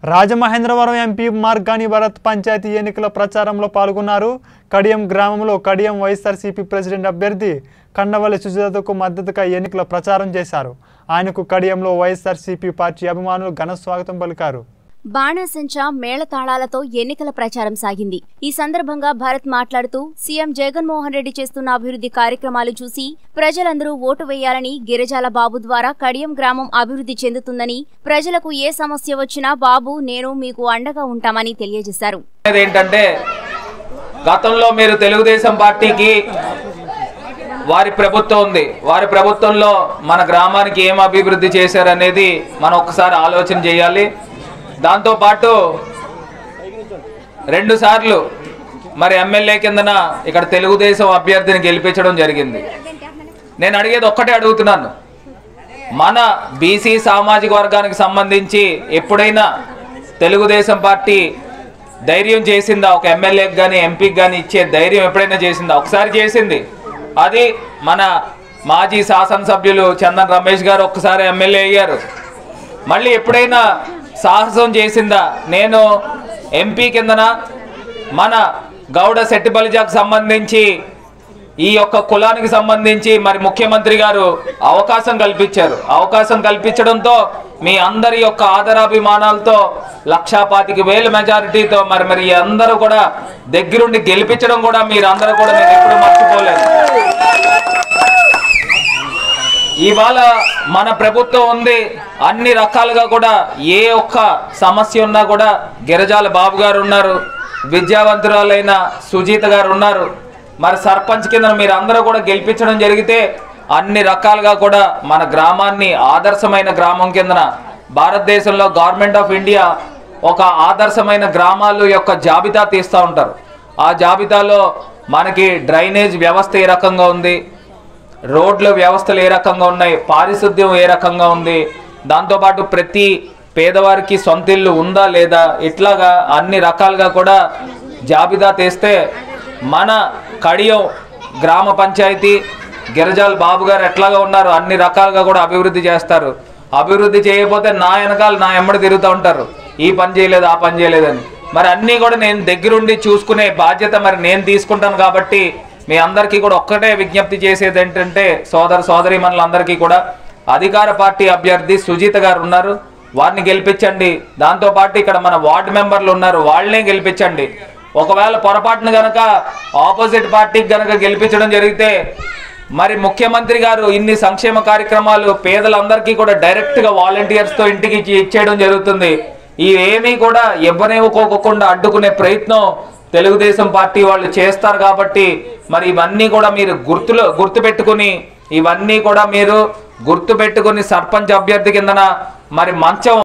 Rajamahendravaram MP Margani Bharat panchayat ఎన్నికల ప్రచారంలో పాల్గొన్నారు కడియం గ్రామంలో కడియం వైఎస్ఆర్సీపీ ప్రెసిడెంట్ అభ్యర్థి కండవల్లి సుజాతకు మద్దతుగా ఎన్నికల ప్రచారం చేశారు ఆయనకు కడియంలో వైఎస్ఆర్సీపీ పార్టీ అభిమానులు ఘన స్వాగతం పలికారు బాణాసంచా మేళతాళాలతో ఎన్నికల ప్రచారం సాగింది ఈ సందర్భంగా భరత్ మాట్లాడుతూ సీఎం జగన్మోహన్ రెడ్డి చేస్తున్న అభివృద్ధి కార్యక్రమాలు చూసి ప్రజలందరూ ఓటు వేయాలని గిరిజాల బాబు ద్వారా కడియం గ్రామం అభివృద్ధి చెందుతుందని ప్రజలకు ఏ సమస్య వచ్చినా బాబు నేను మీకు అండగా ఉంటామని తెలియజేశారు అనేది ఏంటంటే గతంలో మీరు తెలుగుదేశం పార్టీకి వారి ప్రభుత్వం ఉంది వారి ప్రభుత్వంలో మన గ్రామానికి ఏం అభివృద్ధి చేశారనేది మనం ఒక్కసారి ఆలోచన చేయాలి దాంతోపాటు రెండు సార్లు మరి ఎమ్మెల్యే కిందన ఇక్కడ తెలుగుదేశం అభ్యర్థిని గెలిపించడం జరిగింది నేను అడిగేది ఒక్కటే అడుగుతున్నాను మన బీసీ సామాజిక వర్గానికి సంబంధించి ఎప్పుడైనా తెలుగుదేశం పార్టీ ధైర్యం చేసిందా ఒక ఎమ్మెల్యేకి కానీ ఎంపీకి కానీ ఇచ్చే ధైర్యం ఎప్పుడైనా చేసిందా ఒకసారి చేసింది అది మన మాజీ శాసనసభ్యులు చందన్ రమేష్ గారు ఒక్కసారి ఎమ్మెల్యే అయ్యారు మళ్ళీ ఎప్పుడైనా సాహసం చేసిందా నేను ఎంపీ కిందన మన గౌడ శెట్టిబలిజాకు సంబంధించి ఈ యొక్క కులానికి సంబంధించి మరి ముఖ్యమంత్రి గారు అవకాశం కల్పించారు అవకాశం కల్పించడంతో మీ అందరి యొక్క ఆదరాభిమానాలతో లక్షా పాతిక వేల మెజారిటీతో మరి మరి అందరూ కూడా దగ్గరుండి గెలిపించడం కూడా మీరు అందరూ కూడా నేను ఎప్పుడు మర్చిపోలేదు ఇవాళ మన ప్రభుత్వం ఉంది అన్ని రకాలుగా కూడా ఏ ఒక్క సమస్య ఉన్నా కూడా గిరిజాల బాబు గారు ఉన్నారు విద్యావంతురాలైన సుజీత గారు ఉన్నారు మరి సర్పంచ్ కింద మీరు అందరూ కూడా గెలిపించడం జరిగితే అన్ని రకాలుగా కూడా మన గ్రామాన్ని ఆదర్శమైన గ్రామం కిందన భారతదేశంలో గవర్నమెంట్ ఆఫ్ ఇండియా ఒక ఆదర్శమైన గ్రామాలు యొక్క జాబితా తీస్తూ ఉంటారు ఆ జాబితాలో మనకి డ్రైనేజ్ వ్యవస్థ ఏ రకంగా ఉంది రోడ్ల వ్యవస్థలు ఏ రకంగా ఉన్నాయి పారిశుద్ధ్యం ఏ రకంగా ఉంది దాంతోపాటు ప్రతి పేదవారికి సొంత ఇల్లు ఉందా లేదా ఇట్లాగా అన్ని రకాలుగా కూడా జాబితా తీస్తే మన కడియం గ్రామ పంచాయతీ గిరిజాల బాబు గారు ఎట్లాగా ఉన్నారు అన్ని రకాలుగా కూడా అభివృద్ధి చేస్తారు అభివృద్ధి చేయకపోతే నా వెనకాల నా ఎమ్మడి తిరుగుతూ ఉంటారు ఈ పని చేయలేదు ఆ పని చేయలేదని మరి అన్నీ కూడా నేను దగ్గరుండి చూసుకునే బాధ్యత మరి నేను తీసుకుంటాను కాబట్టి మీ అందరికీ కూడా ఒక్కటే విజ్ఞప్తి చేసేది ఏంటంటే సోదర సోదరి మనలందరికీ కూడా అధికార పార్టీ అభ్యర్థి సుజీత గారు ఉన్నారు వారిని గెలిపించండి దాంతోపాటు ఇక్కడ మన వార్డు మెంబర్లు ఉన్నారు వాళ్ళనే గెలిపించండి ఒకవేళ పొరపాటున గనక ఆపోజిట్ పార్టీకి గనక గెలిపించడం జరిగితే మరి ముఖ్యమంత్రి గారు ఇన్ని సంక్షేమ కార్యక్రమాలు పేదలందరికీ కూడా డైరెక్ట్ గా వాలంటీర్స్ తో ఇంటికి ఇచ్చి- ఇచ్చేయడం జరుగుతుంది ఇవేమీ కూడా ఇవ్వనివ్వకోకుండా అడ్డుకునే ప్రయత్నం తెలుగుదేశం పార్టీ వాళ్ళు చేస్తారు కాబట్టి మరి ఇవన్నీ కూడా మీరు గుర్తులో గుర్తుపెట్టుకుని ఇవన్నీ కూడా మీరు గుర్తుపెట్టుకుని సర్పంచ్ అభ్యర్థి కిందన మరి మంచం